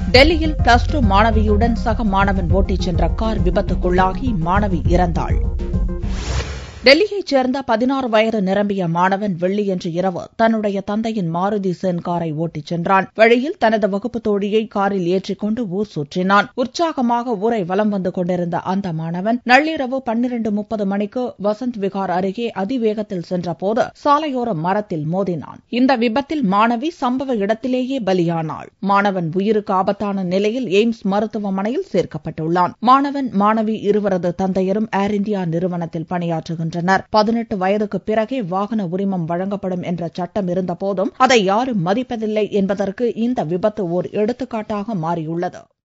டெல்லியில் plus two மாணவியுடன் சக மாணவன் ஓட்டிச் சென்ற கார் விபத்துக்குள்ளாகி மாணவி இறந்தாள் டெல்லியைச் சேர்ந்த பதினாறு வயது நிரம்பிய மாணவன் வெள்ளியன்று இரவு தன்னுடைய தந்தையின் மாருதி சென் காரை ஓட்டிச் சென்றான் வழியில் தனது வகுப்பு தோழியை காரில் ஏற்றிக் கொண்டு ஊர் சுற்றினான் உற்சாகமாக ஊரை வலம் வந்து கொண்டிருந்த அந்த மாணவன் நள்ளிரவு பன்னிரண்டு முப்பது மணிக்கு வசந்த் விகார் அருகே அதிவேகத்தில் சென்றபோது சாலையோர மரத்தில் மோதினான் இந்த விபத்தில் மாணவி சம்பவ இடத்திலேயே பலியானாள் மாணவன் உயிருக்கு ஆபத்தான நிலையில் எய்ம்ஸ் மருத்துவமனையில் சேர்க்கப்பட்டுள்ளான் மாணவன் மாணவி இருவரது தந்தையரும் ஏர் இண்டியா நிறுவனத்தில் பணியாற்றுகின்றனர் வருகின்றனர் பதினெட்டு வயதுக்கு பிறகே வாகன உரிமம் வழங்கப்படும் என்ற சட்டம் இருந்தபோதும் அதை யாரும் மதிப்பதில்லை என்பதற்கு இந்த விபத்து ஓர் எடுத்துக்காட்டாக மாறியுள்ளது